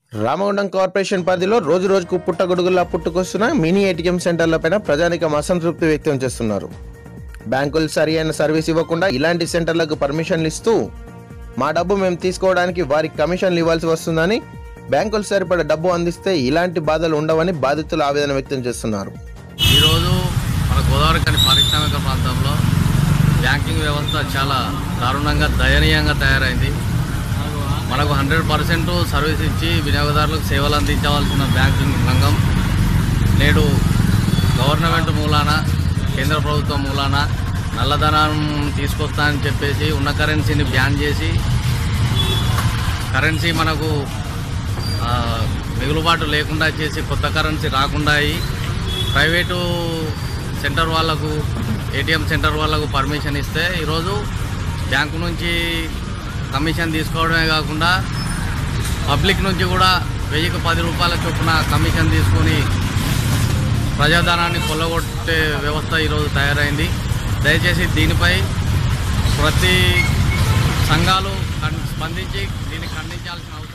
Ramagundam corporation పరిధిలో రోజు రోజుకు పుట్టగొడుగులా పుట్టుకొస్తున్న మినీ ఏటీఎం సెంటర్లపైన ప్రజానికం అసంతృప్తి వ్యక్తం చేస్తున్నారు బ్యాంకులు సరి అయిన సర్వీస్ ఇవ్వకుండా ఇలాంటి సెంటర్లకు పర్మిషన్లు ఇస్తూ మా డబ్బు మేము తీసుకోవడానికి వారికి కమిషన్లు ఇవ్వాల్సి వస్తుందని బ్యాంకులు సరిపడ డబ్బు అందిస్తే ఇలాంటి బాధలు ఉండవని బాధితులు ఆవేదన వ్యక్తం చేస్తున్నారు ఈరోజు మన గోదావరి కని పారిశ్రామిక ప్రాంతంలో బ్యాంకింగ్ వ్యవస్థ చాలా దారుణంగా దయనీయంగా తయారైంది మనకు హండ్రెడ్ పర్సెంట్ సర్వీస్ ఇచ్చి వినియోగదారులకు సేవలు అందించవలసిన బ్యాంకింగ్ రంగం నేడు గవర్నమెంట్ మూలాన కేంద్ర ప్రభుత్వం మూలాన నల్లధనం తీసుకొస్తా అని చెప్పేసి ఉన్న కరెన్సీని బ్యాన్ చేసి కరెన్సీ మనకు ఆ, మిగులుబాటు లేకుండా చేసి కొత్త కరెన్సీ రాకుండా అయ్యి ప్రైవేటు సెంటర్ వాళ్ళకు ఏటీఎం సెంటర్ వాళ్ళకు పర్మిషన్ ఇస్తే ఈరోజు బ్యాంకు నుంచి కమిషన్ తీసుకోవడమే కాకుండా పబ్లిక్ నుంచి కూడా వెయ్యికి పది రూపాయల చొప్పున కమిషన్ తీసుకొని ప్రజాధనాన్ని కొల్లగొట్టే వ్యవస్థ ఈరోజు తయారైంది దయచేసి దీనిపై ప్రతి సంఘాలు ఖండ్- స్పందించి దీన్ని ఖండించాల్సిన అవసరం